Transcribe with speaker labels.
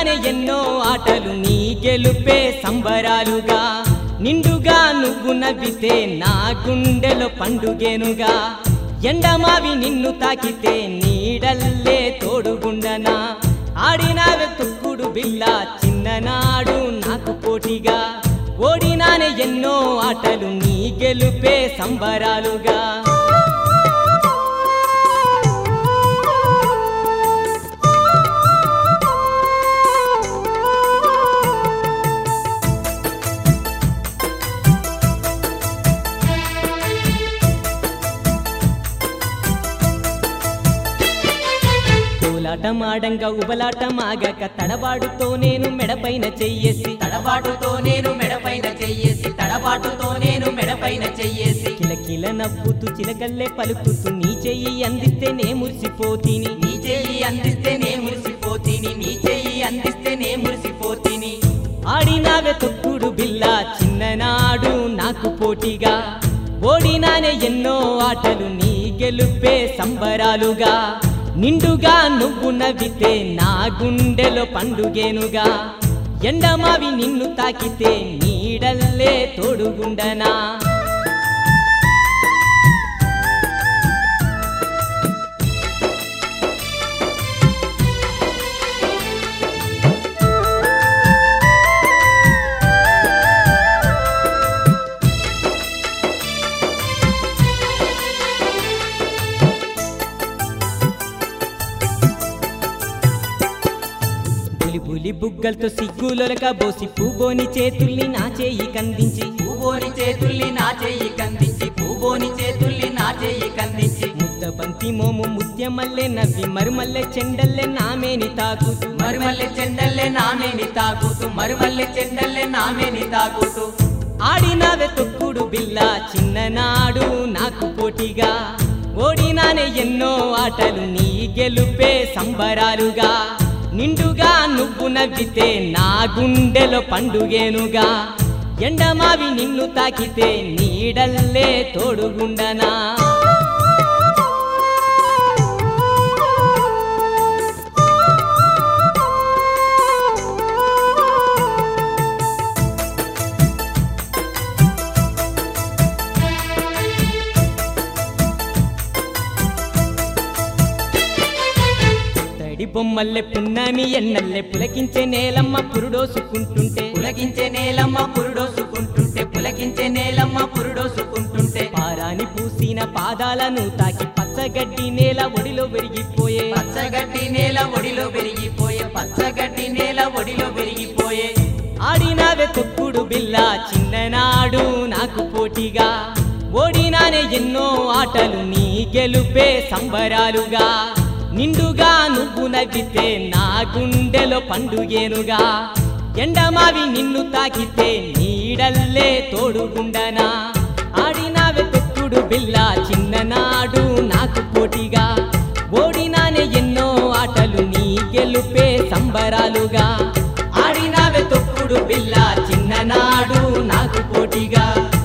Speaker 1: ఓడినానే ఎన్నో ఆటలు నీ గెలుపే సంబరాలుగా నిండుగా నువ్వు నవ్వితే నా గుండెలో పండుగేనుగా ఎండమావి నిన్ను తాకితే నీడల్లే తోడుగుండనా ఆడినావే తుక్కుడు బిల్ల చిన్ననాడు నాకు పోటీగా ఓడినానే ఎన్నో ఆటలు నీ గెలుపే సంబరాలుగా కోలాటం ఆడంగా ఉబలాటం ఆగక తడబాటుతో నేను మెడపైన చెయ్యేసి
Speaker 2: తడబాటుతో నేను మెడపైన చెయ్యేసి తడబాటుతో నేను మెడపైన చెయ్యేసి
Speaker 1: కిలకిల నవ్వుతూ చిలకల్లే పలుకుతూ నీ చెయ్యి అందిస్తే నే మురిసిపోతీని
Speaker 2: నీ చెయ్యి అందిస్తే నే మురిసిపోతీని నీ చెయ్యి అందిస్తే నే మురిసిపోతీని
Speaker 1: ఆడినావే తొక్కుడు బిల్ల చిన్ననాడు నాకు పోటీగా ఓడినానే ఎన్నో ఆటలు నీ గెలుపే సంబరాలుగా నిండుగా నువ్వు నవ్వితే నా గుండెలో పండుగేనుగా ఎండమావి నిన్ను తాకితే నీడల్లే తోడుగుండనా బులి బులి బుగ్గలతో సిగ్గులొలక బోసి పూబోని చేతుల్ని నా చేయి కందించి
Speaker 2: పూబోని చేతుల్ని నా చెయ్యి కందించి పూబోని చేతుల్ని నా చెయ్యి కందించి
Speaker 1: ముద్ద బంతి మోము ముత్యమల్లె నవ్వి మరుమల్లె చెండల్లె నామేని తాకుతూ
Speaker 2: మరుమల్లె చెండల్లే నామేని తాకుతూ మరుమల్లె చెండల్లే నామేని తాకుతూ
Speaker 1: ఆడినావే తొక్కుడు బిల్ల చిన్ననాడు నాకు పోటీగా ఓడినానే ఎన్నో ఆటలు నీ గెలుపే సంబరాలుగా నిండుగా నువ్వు నవ్వితే నా గుండెలో పండుగేనుగా ఎండమావి నిన్ను తాకితే నీడల్లే తోడుగుండనా తడి బొమ్మల్లె పున్నమి ఎన్నల్లె పులకించే నేలమ్మ పురుడోసుకుంటుంటే
Speaker 2: పులకించే నేలమ్మ పురుడోసుకుంటుంటే పులకించే నేలమ్మ పురుడోసుకుంటుంటే
Speaker 1: పారాని పూసిన పాదాలను తాకి పచ్చగడ్డి నేల ఒడిలో పెరిగిపోయే
Speaker 2: పచ్చగడ్డి నేల ఒడిలో పెరిగిపోయే పచ్చగడ్డి నేల ఒడిలో పెరిగిపోయే
Speaker 1: ఆడినావే తొక్కుడు బిల్ల చిన్ననాడు నాకు పోటీగా ఓడినానే ఎన్నో ఆటలు నీ గెలుపే సంబరాలుగా నిండుగా నువ్వు నవ్వితే నా గుండెలో పండుగేనుగా ఎండమావి నిన్ను తాకితే నీడల్లే తోడుగుండనా ఆడినావే తొక్కుడు బిల్ల చిన్ననాడు నాకు పోటీగా ఓడినానే ఎన్నో ఆటలు నీ గెలుపే సంబరాలుగా
Speaker 2: ఆడినావే తొక్కుడు పిల్ల చిన్ననాడు నాకు పోటీగా